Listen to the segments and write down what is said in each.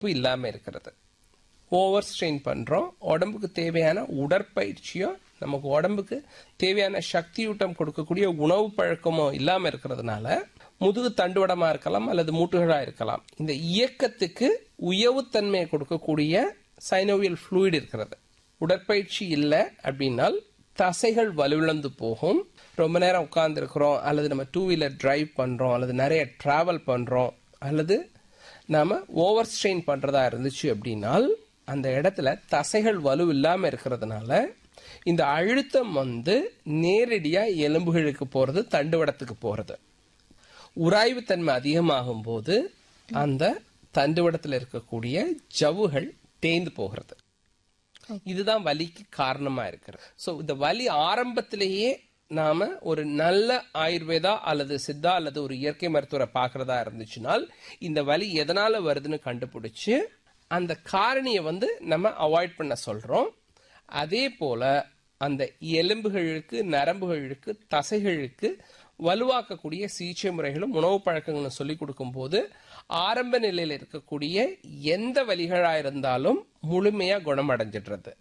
இல்லாம இருக்கிறது over strain பண்றோம் உடம்புக்கு தேவையான உடற்பயிற்சியோ நமக்கு உடம்புக்கு தேவையான சக்தியூட்டம் கொடுக்கக்கூடிய உணவு பழக்கமோ இல்லாம இருக்கிறதுனால முதுகு தண்டுவடமா இருக்கலாம் அல்லது மூட்டுகளா இருக்கலாம் இந்த இயக்கத்துக்கு உயவுத்தன்மையை கொடுக்கக்கூடிய சைனோவியல் ஃப்ளூயிட் இருக்கிறது உடற்பயிற்சி இல்லை அப்படின்னால் தசைகள் வலுவிழந்து போகும் ரொம்ப நேரம் உட்கார்ந்துருக்கிறோம் அல்லது நம்ம டூ வீலர் டிரைவ் பண்றோம் அல்லது நிறைய டிராவல் பண்றோம் அல்லது நாம ஓவர் ஸ்ட்ரெயின் பண்றதா இருந்துச்சு அப்படின்னால் அந்த இடத்துல தசைகள் வலு இல்லாம இருக்கிறதுனால இந்த அழுத்தம் வந்து நேரடியா எலும்புகளுக்கு போறது தண்டுவடத்துக்கு போறது உராய்வுத்தன்மை அதிகமாகும் போது அந்த தண்டுவடத்தில் இருக்கக்கூடிய ஜவ்வுகள் தேய்ந்து போகிறது இதுதான் வலிக்கு காரணமா இருக்கிறது சோ இந்த வலி ஆரம்பத்திலேயே நாம ஒரு நல்ல ஆயுர்வேதா அல்லது சித்தா அல்லது ஒரு இயற்கை மருத்துவரை பார்க்கறதா இருந்துச்சுனால் இந்த வலி எதனால வருதுன்னு கண்டுபிடிச்சு அந்த காரணியை வந்து நம்ம அவாய்ட் பண்ண சொல்றோம் அதே போல அந்த எலும்புகளுக்கு நரம்புகளுக்கு தசைகளுக்கு வலுவாக்கக்கூடிய சிகிச்சை முறைகளும் உணவு பழக்கங்களும் சொல்லிக் கொடுக்கும்போது ஆரம்ப நிலையில் இருக்கக்கூடிய எந்த வலிகளா இருந்தாலும் முழுமையா குணமடைஞ்சிடுறது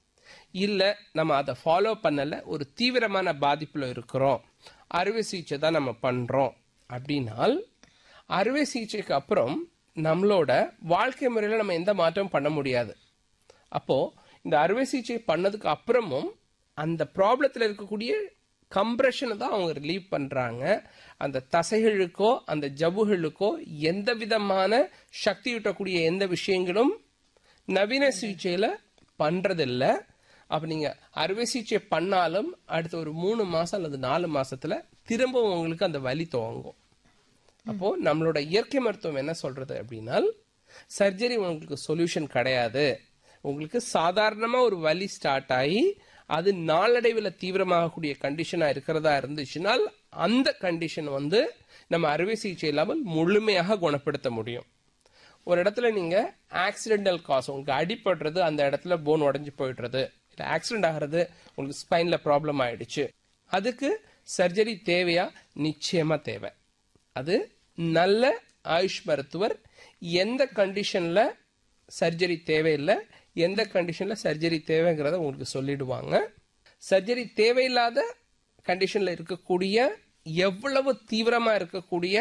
இல்ல நம்ம அதை ஃபாலோ பண்ணல ஒரு தீவிரமான பாதிப்புல இருக்கிறோம் அறுவை சிகிச்சை தான் நம்ம பண்றோம் அப்படின்னால் அறுவை சிகிச்சைக்கு அப்புறம் நம்மளோட வாழ்க்கை முறையில நம்ம எந்த மாற்றமும் பண்ண முடியாது அப்போ இந்த அறுவை சிகிச்சை பண்ணதுக்கு அப்புறமும் அந்த ப்ராப்ளத்தில் இருக்கக்கூடிய கம்ப்ரெஷனை தான் அவங்க ரிலீவ் பண்றாங்க அந்த தசைகளுக்கோ அந்த ஜவ்வுகளுக்கோ எந்த விதமான சக்தியூட்டக்கூடிய எந்த விஷயங்களும் நவீன சிகிச்சையில பண்றதில்ல அப்ப நீங்க அறுவை சிகிச்சை பண்ணாலும் அடுத்த ஒரு மூணு மாசம் அல்லது நாலு மாசத்துல திரும்பவும் உங்களுக்கு அந்த வலி துவங்கும் அப்போ நம்மளோட இயற்கை மருத்துவம் என்ன சொல்றது அப்படின்னா சர்ஜரி உங்களுக்கு சொல்யூஷன் கிடையாது உங்களுக்கு சாதாரணமா ஒரு வலி ஸ்டார்ட் ஆகி அது நாளடைவில் தீவிரமாகக்கூடிய கண்டிஷனா இருக்கிறதா இருந்துச்சுனால் அந்த கண்டிஷன் வந்து நம்ம அறுவை சிகிச்சை இல்லாமல் முழுமையாக குணப்படுத்த முடியும் ஒரு இடத்துல நீங்க ஆக்சிடென்டல் காஸ் உங்களுக்கு அடிபடுறது அந்த இடத்துல போன் உடஞ்சி போயிடுறது இல்ல ஆக்சிடென்ட் ஆகிறது உங்களுக்கு ஸ்பைன்ல ப்ராப்ளம் ஆயிடுச்சு அதுக்கு சர்ஜரி தேவையா நிச்சயமா தேவை அது நல்ல ஆயுஷ் மருத்துவர் எந்த கண்டிஷன்ல சர்ஜரி தேவையில்லை எந்த கண்டிஷன்ல சர்ஜரி தேவைங்கிறத உங்களுக்கு சொல்லிடுவாங்க சர்ஜரி தேவையில்லாத கண்டிஷன்ல இருக்கக்கூடிய எவ்வளவு தீவிரமா இருக்கக்கூடிய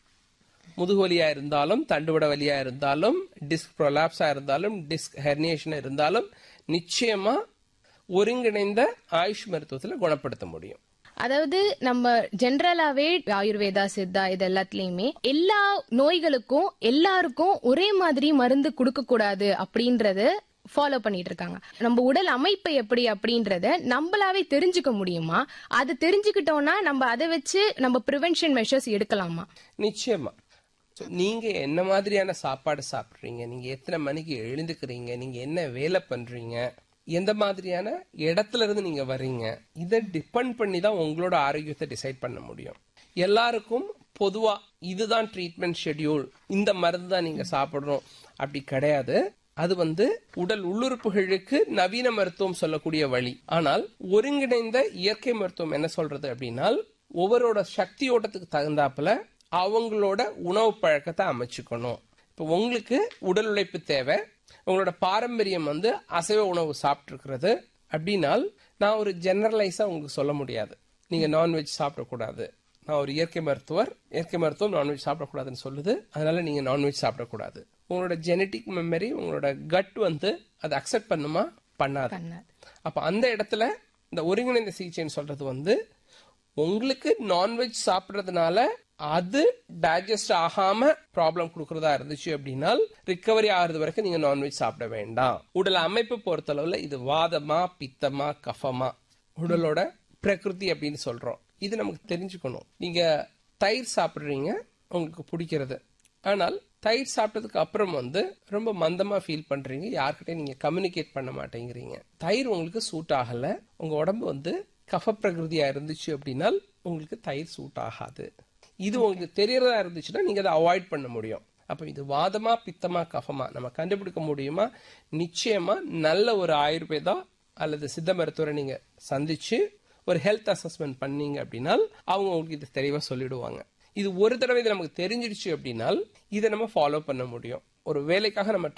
முதுகுவலியா இருந்தாலும் தண்டுவட வலியா இருந்தாலும் டிஸ்க் ப்ரொலாப்ஸா இருந்தாலும் டிஸ்க் ஹெர்னியேஷன் இருந்தாலும் நிச்சயமா ஒருங்கிணைந்த ஆயுஷ் மருத்துவத்துல குணப்படுத்த முடியும் அதாவது நம்ம ஜென்ரலாவே ஆயுர்வேதா சித்தா இது எல்லாத்துலயுமே எல்லா நோய்களுக்கும் எல்லாருக்கும் ஒரே மாதிரி மருந்து கொடுக்க கூடாது அப்படின்றத ஃபாலோ பண்ணிட்டு இருக்காங்க நம்ம உடல் அமைப்பு எப்படி அப்படின்றத நம்மளாவே தெரிஞ்சுக்க முடியுமா அது தெரிஞ்சுக்கிட்டோம்னா நம்ம அதை வச்சு நம்ம ப்ரிவென்ஷன் மெஷர்ஸ் எடுக்கலாமா நிச்சயமா So, நீங்க என்ன மாதிரியான சாப்பாடு சாப்பிடுறீங்க நீங்க எத்தனை மணிக்கு எழுந்துக்கிறீங்க நீங்க என்ன வேலை பண்றீங்க எந்த மாதிரியான இடத்துல இருந்து நீங்க வர்றீங்க இதை டிபெண்ட் பண்ணி தான் உங்களோட ஆரோக்கியத்தை டிசைட் பண்ண முடியும் எல்லாருக்கும் பொதுவா இதுதான் ட்ரீட்மெண்ட் ஷெட்யூல் இந்த மருந்து தான் நீங்க சாப்பிடணும் அப்படி கிடையாது அது வந்து உடல் உள்ளுறுப்புகளுக்கு நவீன மருத்துவம் சொல்லக்கூடிய வழி ஆனால் ஒருங்கிணைந்த இயற்கை மருத்துவம் என்ன சொல்றது அப்படின்னா ஒவ்வொருவரோட சக்தி ஓட்டத்துக்கு தகுந்தாப்புல அவங்களோட உணவு பழக்கத்தை அமைச்சுக்கணும் இப்போ உங்களுக்கு உடல் உழைப்பு தேவை உங்களோட பாரம்பரியம் வந்து அசைவ உணவு சாப்பிட்டுருக்கிறது அப்படின்னால் நான் ஒரு ஜெனரலைஸா உங்களுக்கு சொல்ல முடியாது நீங்க நான்வெஜ் சாப்பிடக்கூடாது நான் ஒரு இயற்கை மருத்துவர் இயற்கை மருத்துவம் நான்வெஜ் சாப்பிடக்கூடாதுன்னு சொல்லுது அதனால நீங்க நான்வெஜ் சாப்பிடக்கூடாது உங்களோட ஜெனட்டிக் மெமரி உங்களோட கட் வந்து அதை அக்செப்ட் பண்ணுமா பண்ணாது பண்ணாது. அப்ப அந்த இடத்துல இந்த ஒருங்கிணைந்த சிகிச்சைன்னு சொல்றது வந்து உங்களுக்கு நான்வெஜ் சாப்பிடுறதுனால அது டைஜஸ்ட் ஆகாம ப்ராப்ளம் கொடுக்கறதா இருந்துச்சு அப்படின்னா ரிக்கவரி ஆகிறது வரைக்கும் நீங்க நான்வெஜ் சாப்பிட வேண்டாம் உடல் அமைப்பு பொறுத்தளவுல இது வாதமா பித்தமா கஃபமா உடலோட பிரகிருதி அப்படின்னு சொல்றோம் இது நமக்கு தெரிஞ்சுக்கணும் நீங்க தயிர் சாப்பிடுறீங்க உங்களுக்கு பிடிக்கிறது ஆனால் தயிர் சாப்பிட்டதுக்கு அப்புறம் வந்து ரொம்ப மந்தமா ஃபீல் பண்றீங்க யார்கிட்டயும் நீங்க கம்யூனிகேட் பண்ண மாட்டேங்கிறீங்க தயிர் உங்களுக்கு சூட் ஆகல உங்க உடம்பு வந்து கஃப பிரகிருதியா இருந்துச்சு அப்படின்னா உங்களுக்கு தயிர் சூட் ஆகாது இது உங்களுக்கு தெரியறதா இருந்துச்சுன்னா நீங்க அதை அவாய்ட் பண்ண முடியும் அப்ப இது வாதமா பித்தமா கஃபமா நம்ம கண்டுபிடிக்க முடியுமா நிச்சயமா நல்ல ஒரு ஆயுர்வேதா அல்லது சித்த மருத்துவரை நீங்க சந்திச்சு ஒரு ஹெல்த் அசஸ்மெண்ட் பண்ணீங்க அப்படின்னா அவங்க உங்களுக்கு இது தெளிவா சொல்லிடுவாங்க இது ஒரு தடவை இது நமக்கு தெரிஞ்சிடுச்சு அப்படின்னால் இதை நம்ம ஃபாலோ பண்ண முடியும் ஒரு வேலைக்காக நம்ம